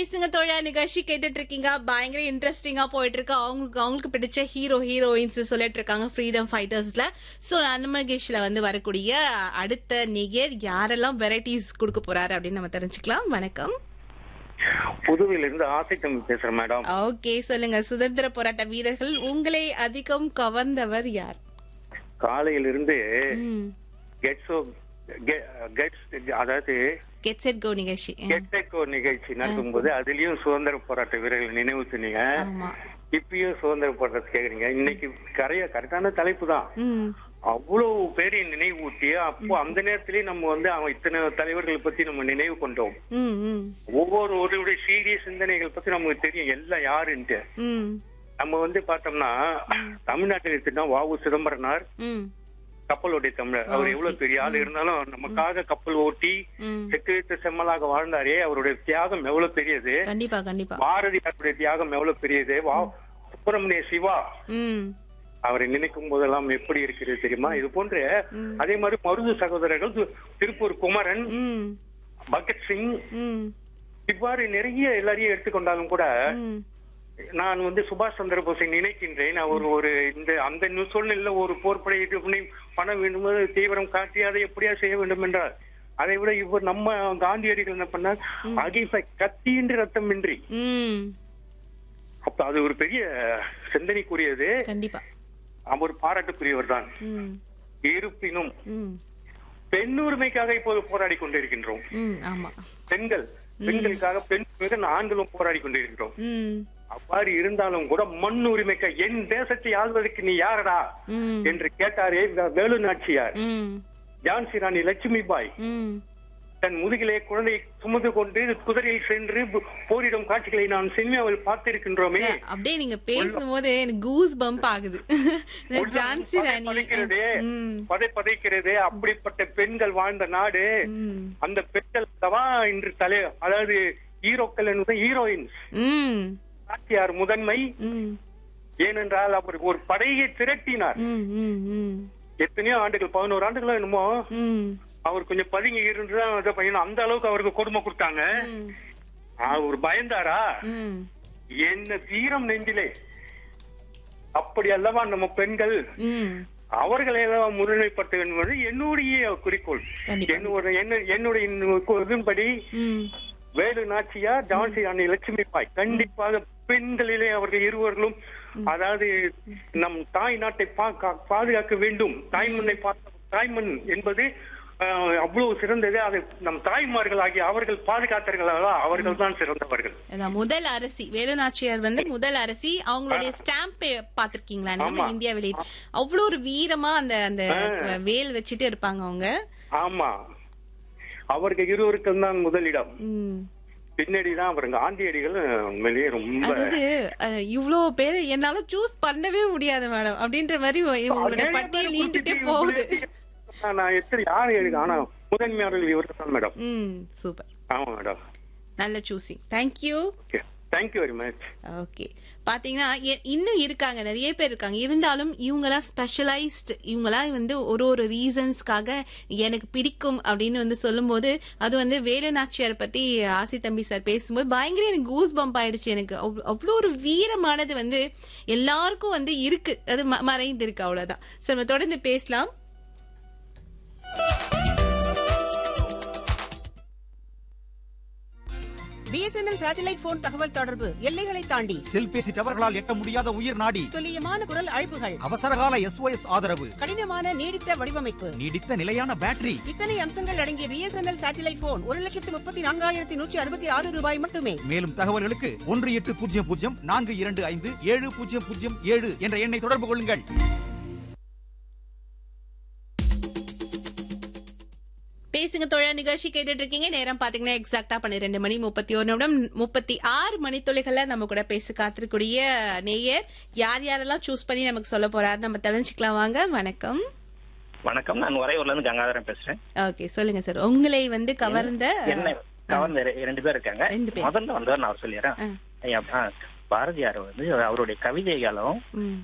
பேசுங்க தோழா நிகழ்ச்சி கேட்டுட்டு இருக்கீங்க பயங்கர இன்ட்ரெஸ்டிங்கா போயிட்டு இருக்கு அவங்களுக்கு அவங்களுக்கு பிடிச்ச ஹீரோ ஹீரோயின்ஸ் சொல்லிட்டு இருக்காங்க ஃப்ரீடம் ஃபைட்டர்ஸ்ல சோ அனுமகேஷ்ல வந்து வரக்கூடிய அடுத்த நிகர் யாரெல்லாம் வெரைட்டிஸ் கொடுக்க போறாரு அப்படின்னு நம்ம தெரிஞ்சுக்கலாம் வணக்கம் புதுவையில இருந்து ஆசை தம்பி பேசுறேன் மேடம் ஓகே சொல்லுங்க சுதந்திர போராட்ட வீரர்கள் உங்களை அதிகம் கவர்ந்தவர் யார் காலையிலிருந்து ம். கெட்ஸோ கெட்ஸ் அதாவது கெட் செட் கோ நிகழ்ச்சி ம். கெட்டெக்கோ நிகழ்ச்சி நடக்கும்போது அதுலயும் சுதந்திர போராட்ட வீரர்கள் நினைவு சொன்னீங்க ஆமா இப்பயும் சுதந்திர போராட்டத்தை கேக்குறீங்க இன்னைக்கு கரையா கரெக்டான தலைப்பு தான் ம் அவ்வளவு பேரை நினைவூட்டி அப்போ அந்த நேரத்திலேயே நம்ம வந்து அவன் இத்தனை தலைவர்களை பத்தி நம்ம நினைவு கொண்டோம் ம் ம் ஒவ்வொருவருடைய சீரிய சிந்தனைகள் பத்தி நமக்கு தெரியும் எல்லாம் யாருன்ட்டு ம் நம்ம வந்து பார்த்தோம்னா தமிழ்நாட்டில் எடுத்துட்டா வாவு சிதம்பரனார் ம் கப்பலுடைய தமிழர் அவர் எவ்வளவு பெரிய ஆள் இருந்தாலும் நமக்காக கப்பல் ஓட்டி ம் செக்குவித்த செம்மலாக வாழ்ந்தாரே அவருடைய தியாகம் எவ்வளவு பெரியது கண்டிப்பா கண்டிப்பா பாரதியாருடைய தியாகம் எவ்வளவு பெரியது வா சுப்பிரமணிய சிவா ம் அவரை நினைக்கும் போதெல்லாம் எப்படி இருக்கிறது தெரியுமா இது போன்று அதே மாதிரி மருது சகோதரர்கள் து- திருப்பூர் குமரன் ம் பகத்சிங் ம் இவ்வாறு நிறைய எல்லாரையும் எடுத்துக்கொண்டாலும் கூட ம் நான் வந்து சுபாஷ் சந்திர போஸை நினைக்கின்றேன் அவர் ஒரு இந்த அந்த நு- சூழ்நிலையில ஒரு போர்ப்படை இது பண்ணி பணம் வேண்டும் தீவிரம் காட்டி அதை எப்படியா செய்ய வேண்டும் என்றார் அதை விட இவர் நம்ம காந்தியடிகள் என்ன பண்ணார் அகிம்சை கத்தியின்றி ரத்தமின்றி ம் அப்ப அது ஒரு பெரிய சிந்தனைக்குரியது கண்டிப்பா அவர் பாராட்டுக்குரியவர் தான் ம் இருப்பினும் ம் பெண் உரிமைக்காக இப்போது போராடி கொண்டிருக்கின்றோம் ம் ஆமா பெண்கள் பெண்களுக்காக பெண் மீது ஆண்களும் போராடி கொண்டிருக்கிறோம் ம் அவ்வாறு இருந்தாலும் கூட மண் உரிமைக்கு என் தேசத்தை ஆள்வதற்கு நீ யாரடா ம் என்று கேட்டாரே இந்த வேலு நாச்சியார் ம் ஜான்சி ராணி லட்சுமி பாய் ம் தன் முதுகிலே குழந்தையை சுமந்து கொண்டு குதிரையில் சென்று பு- போரிடும் காட்சிகளை நாம் சினிமாவில் பார்த்திருக்கின்றோமே சார், அப்படியே நீங்க பேசும்போது எனக்கு கூஸ் பம்ப் ஆகுது இந்த உள்ளம் ஜான்சி பதை ராணி பதைக்கிறதே ம் பதை பதைக்கிறதே அப்படிப்பட்ட பெண்கள் வாழ்ந்த நாடு ம் அந்த பெண்கள் தான் இன்று தலை அதாவது ஹீரோக்கள் என்பது ஹீரோயின்ஸ் ம் நாச்சியார் முதன்மை ம் ஏனென்றால் அவர் ஒரு படையை திரட்டினார் ம் ம் ம் எத்தனையோ ஆண்டுகள் பதினோரு ஆண்டுகளோ என்னமோ ம் அவர் கொஞ்சம் பதுங்கி இருந்துதான் இதை பண்ணணும் அந்த அளவுக்கு அவருக்கு கொடுமை கொடுத்தாங்க ம் அவர் பயந்தாரா ம் என்ன தீரம் நெஞ்சிலே அப்படி அல்லவா நம்ம பெண்கள் ம் அவர்களை எல்லாம் முன்னிலைப்படுத்த வேண்டும் என்பது என்னுடைய குறிக்கோள் கண்டிப்பா. என்னுடைய என்ன- என்னுடைய இந்த இதன்படி ம் வேலு நாச்சியா ஜான்சி ராணி லட்சுமி பாய் கண்டிப்பாக பெண்களிலே அவர்கள் இருவர்களும் அதாவது நம் தாய் நாட்டை பா- கா- பாதுகாக்க வேண்டும் தாய்மண்ணை பா- தாய்மண் என்பது ஆஹ், அவ்வளவு சிறந்தது அதை நம் தாய்மார்கள் ஆகிய அவர்கள் பாதுகாத்தார்கள் அல்லவா அவர்கள் தான் சிறந்தவர்கள் அதான் முதல் அரசி வேலுநாச்சியார் வந்து முதல் அரசி அவங்களுடைய ஸ்டாம்ப் பாத்திருக்கீங்களா நீங்க ஆமா. இந்தியா வெளியிட்டு அவ்வளவு ஒரு வீரமா அந்த அந்த வேல் வச்சுட்டு இருப்பாங்க அவங்க ஆமா அவர்கள் இருவருக்கும் தான் முதலிடம் ம். பின்னாடிதான் அவர் காந்தியடிகள் உண்மையிலேயே ரொம்ப அதாவது அஹ், இவ்ளோ பேர் என்னால சூஸ் பண்ணவே முடியாது மேடம் அப்படின்ற மாதிரி உங்களுடைய நிறைய பட்டியல் பேர் நீண்டுட்டே குறிப்பிட்டு போகுது நான் நான் எத்தனை யாரு எனக்கு ஆனா முதன்மையாளர்கள் இவர் தான் மேடம் ம் சூப்பர் ஆமா மேடம் நல்ல choosing thank you okay thank you very much okay பாத்தீங்கன்னா எ- இன்னும் இருக்காங்க நிறைய பேர் இருக்காங்க இருந்தாலும் இவங்கெல்லாம் ஸ்பெஷலைஸ்ட் இவங்கெல்லாம் வந்து ஒரு ஒரு ரீசன்ஸ்க்காக எனக்கு பிடிக்கும் அப்படின்னு வந்து சொல்லும்போது அது வந்து வேலுநாச்சியார் பத்தி ஆசி தம்பி சார் பேசும்போது பயங்கர எனக்கு கூஸ் பம்ப் ஆயிடுச்சு எனக்கு அவ்- அவ்வளோ ஒரு வீரமானது வந்து எல்லாருக்கும் வந்து இருக்கு அது ம- மறைந்து இருக்கு அவ்வளவுதான் சரி நம்ம தொடர்ந்து பேசலாம் பிஎஸ்என்எல் சேட்டலைட் போன் தகவல் தொடர்பு எல்லைகளை தாண்டி செல்பேசி டவர்களால் எட்ட முடியாத உயிர் நாடி துல்லியமான குரல் அழைப்புகள் அவசரகால எஸ்ஓஎஸ் ஆதரவு கடினமான நீடித்த வடிவமைப்பு நீடித்த நிலையான பேட்டரி இத்தனை அம்சங்கள் அடங்கிய பிஎஸ்என்எல் சேட்டலைட் போன் ஒரு லட்சத்து முப்பத்தி நான்காயிரத்தி நூற்றி அறுபத்தி ஆறு ரூபாய் மட்டுமே மேலும் தகவல்களுக்கு ஒன்று எட்டு பூஜ்ஜியம் பூஜ்ஜியம் நான்கு இரண்டு ஐந்து ஏழு பூஜ்ஜியம் பூஜ்ஜியம் ஏழு என்ற எண்ணை தொடர்பு கொள்ளுங்கள் பேசுங்க தொழில் நிகழ்ச்சி கேட்டுட்டு இருக்கீங்க நேரம் பாத்தீங்கன்னா எக்ஸாக்டா பன்னிரெண்டு மணி முப்பத்தி ஒரு நிமிடம் முப்பத்தி ஆறு மணித்துளிகள்ல நம்ம கூட பேச காத்திருக்கூடிய நேயர் யார் யாரெல்லாம் சூஸ் பண்ணி நமக்கு சொல்ல போறாரு நம்ம தெரிஞ்சுக்கலாம் வாங்க வணக்கம் வணக்கம் நான் உறையூர்ல இருந்து கங்காதரன் பேசுறேன் ஓகே சொல்லுங்க சார் உங்களை வந்து கவர்ந்த என்ன கவர்ந்த ரெ- ரெண்டு பேர் இருக்காங்க ரெண்டு பேர். முதல்ல வந்தவர் நான் சொல்லிடுறேன் ஆ. ஐயா, ஆ, பாரதியார் வந்து அவருடைய கவிதைகளும் ம்,